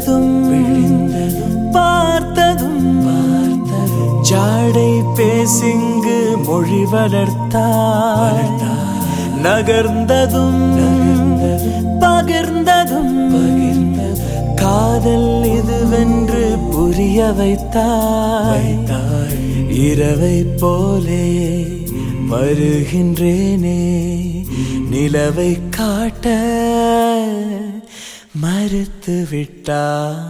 விழுந்ததும் விழுந்ததும் பார்த்ததும் பார்த்ததும் ஜாடை பேசிங்கு மொழி வளர்த்தாள் நகர்ந்ததும் பகிர்ந்ததும் காதல் இதுவென்று புரிய வைத்தாய் இரவை போலே வருகின்றேனே நிலவை காட்ட மறுத்து விட்டாய்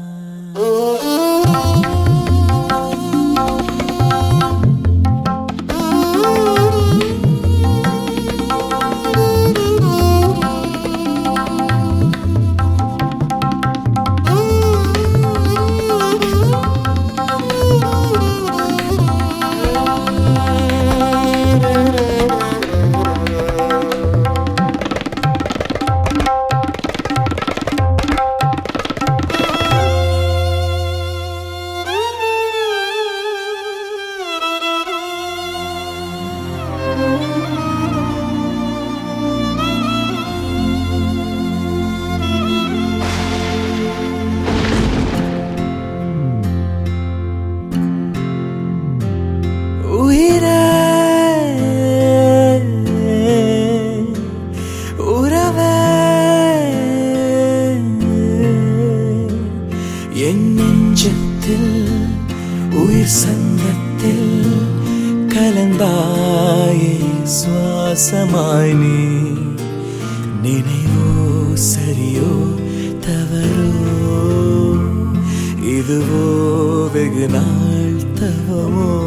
உயிரே உறவே என் நெஞ்சத்தில் உயிர் சங்கத்தில் கலந்தாயே சுவாசமாய் நீ நினைவோ சரியோ தவறோ இதுவோ வெகு நாள் தவமோ